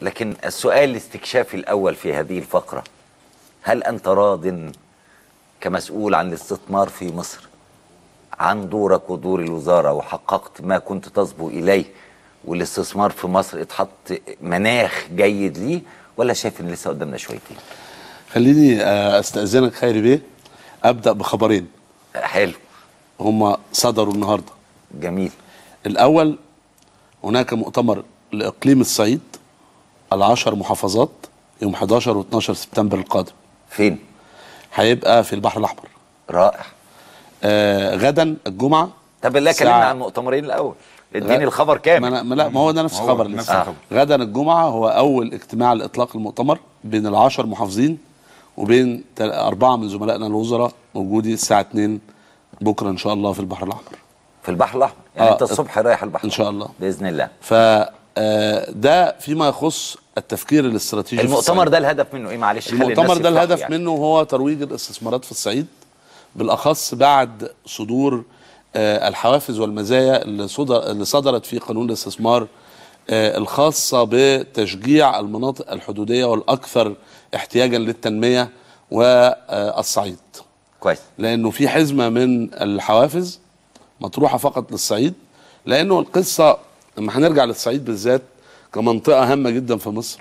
لكن السؤال الاستكشافي الأول في هذه الفقرة هل أنت راض كمسؤول عن الاستثمار في مصر عن دورك ودور الوزارة وحققت ما كنت تصبو إليه والاستثمار في مصر اتحط مناخ جيد ليه ولا شايف ان لسه قدامنا شويتين خليني آه، استاذنك خيري بيه ابدا بخبرين حلو هم صدروا النهارده جميل الاول هناك مؤتمر لاقليم الصعيد العشر محافظات يوم 11 و12 سبتمبر القادم فين هيبقى في البحر الاحمر رائع آه غدا الجمعه طب لا الساعة- كلمنا عن المؤتمرين الاول اديني غ- الخبر ما, كامل أنا ما لا ما هو ده نفس هو الخبر نفس لسه الخبر. غدا الجمعه هو اول اجتماع لاطلاق المؤتمر بين العشر محافظين وبين تل- اربعه من زملائنا الوزراء موجودين الساعه 2 بكره ان شاء الله في البحر الاحمر في البحر الاحمر يعني آه، انت الصبح رايح البحر إن شاء الله. باذن الله ف آه، ده فيما يخص التفكير الاستراتيجي في المؤتمر الصعيد. ده الهدف منه ايه معلش خلي المؤتمر الناس ده يفرحوا الهدف يعني. منه هو ترويج الاستثمارات في الصعيد بالاخص بعد صدور آه، الحوافز والمزايا اللي صدر اللي صدرت في قانون الاستثمار آه، الخاصه بتشجيع المناطق الحدوديه والاكثر احتياجا للتنميه والصعيد كويس لانه في حزمه من الحوافز مطروحه فقط للصعيد لانه القصه لما هنرجع للصعيد بالذات كمنطقه هامه جدا في مصر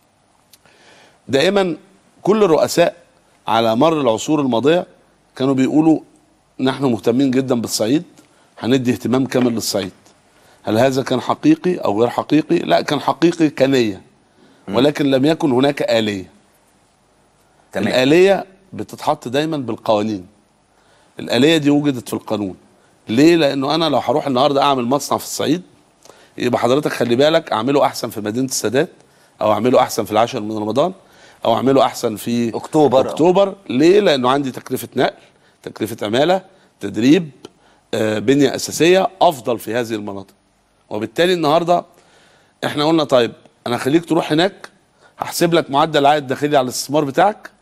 دائما كل الرؤساء على مر العصور الماضيه كانوا بيقولوا نحن مهتمين جدا بالصعيد هندي اهتمام كامل للصعيد هل هذا كان حقيقي او غير حقيقي لا كان حقيقي كنيه ولكن لم يكن هناك اليه تمام الآلية بتتحط دايما بالقوانين الآلية دي وجدت في القانون ليه؟ لأنه أنا لو هروح النهاردة أعمل مصنع في الصعيد يبقى حضرتك خلي بالك أعمله أحسن في مدينة السادات أو أعمله أحسن في العاشر من رمضان أو أعمله أحسن في أكتوبر. أكتوبر ليه؟ لأنه عندي تكلفة نقل تكلفة عمالة تدريب آه، بنية أساسية أفضل في هذه المناطق وبالتالي النهارده احنا قلنا طيب انا هخليك تروح هناك هحسب لك معدل العائد الداخلي على الاستثمار بتاعك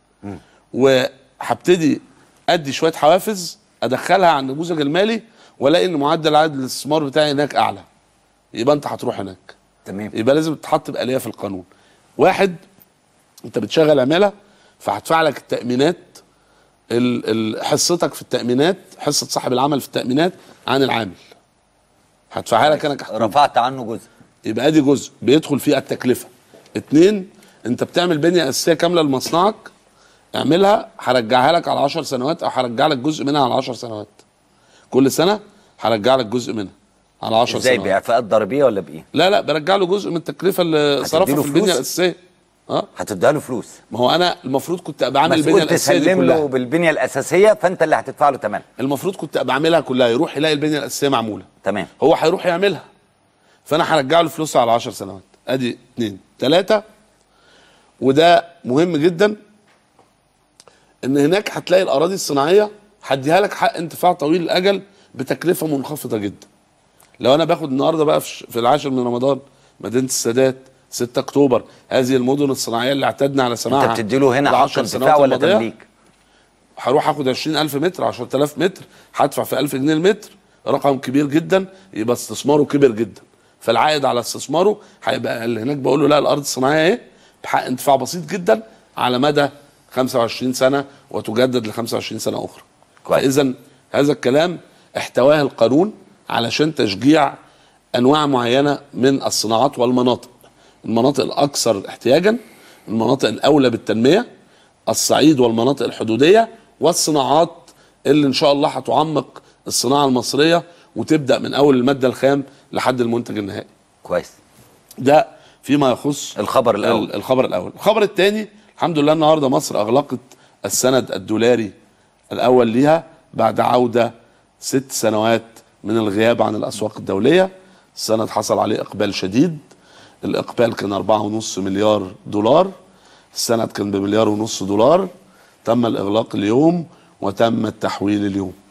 وهبتدي ادي شويه حوافز ادخلها على النموذج المالي والاقي ان معدل العائد الاستثمار بتاعي هناك اعلى يبقى انت هتروح هناك تمام يبقى لازم تتحط بآلية في القانون واحد انت بتشغل عماله فهدفع لك التأمينات ال- ال- حصتك في التأمينات حصة صاحب العمل في التأمينات عن العامل هدفعها لك انا كحكومة رفعت عنه جزء يبقى ادي جزء بيدخل فيه التكلفه اتنين انت بتعمل بنيه اساسيه كامله لمصنعك اعملها هرجعها لك على 10 سنوات او هرجع لك جزء منها على 10 سنوات كل سنه هرجع لك جزء منها على 10 ازاي سنوات باعفاءات ضريبيه ولا بايه؟ لا لا برجع له جزء من التكلفه اللي صرفها هتديله في البنيه فلوس؟ الاساسيه اه هتديها له فلوس ما هو انا المفروض كنت ابقى عامل البنيه مسؤول الاساسيه دي تسلم له كلها بالبنيه الاساسيه فانت اللي هتدفع له ثمنها المفروض كنت ابقى عاملها كلها يروح يلاقي البنيه الاساسيه معموله تمام هو هيروح يعملها فانا هرجع له فلوسه على 10 سنوات ادي اثنين ثلاثه وده مهم جدا ان هناك هتلاقي الاراضي الصناعيه هديها لك حق انتفاع طويل الاجل بتكلفه منخفضه جدا لو انا باخد النهارده بقى في ش- في العاشر من رمضان مدينه السادات 6 اكتوبر هذه المدن الصناعيه اللي اعتدنا على سماعها انت بتدي له هنا حق العشر انتفاع سنوات ولا الماضية. تمليك؟ هروح اخد 20000 متر 10000 متر هدفع في 1000 جنيه المتر رقم كبير جدا يبقى استثماره كبير جدا فالعائد على استثماره هيبقى اقل هناك بقول له لا الارض الصناعيه اهي بحق انتفاع بسيط جدا على مدى 25 سنه وتجدد ل 25 سنه اخرى كويس. فاذا هذا الكلام احتواه القانون علشان تشجيع انواع معينه من الصناعات والمناطق المناطق الاكثر احتياجا المناطق الاولى بالتنميه الصعيد والمناطق الحدوديه والصناعات اللي ان شاء الله هتعمق الصناعه المصريه وتبدا من اول الماده الخام لحد المنتج النهائي كويس ده فيما يخص الخبر الأول. ال- الخبر الاول الخبر الثاني الحمد لله النهارده مصر اغلقت السند الدولاري الاول ليها بعد عوده ست سنوات من الغياب عن الاسواق الدوليه السند حصل عليه اقبال شديد الاقبال كان 4.5 مليار دولار السند كان بمليار ونص دولار تم الاغلاق اليوم وتم التحويل اليوم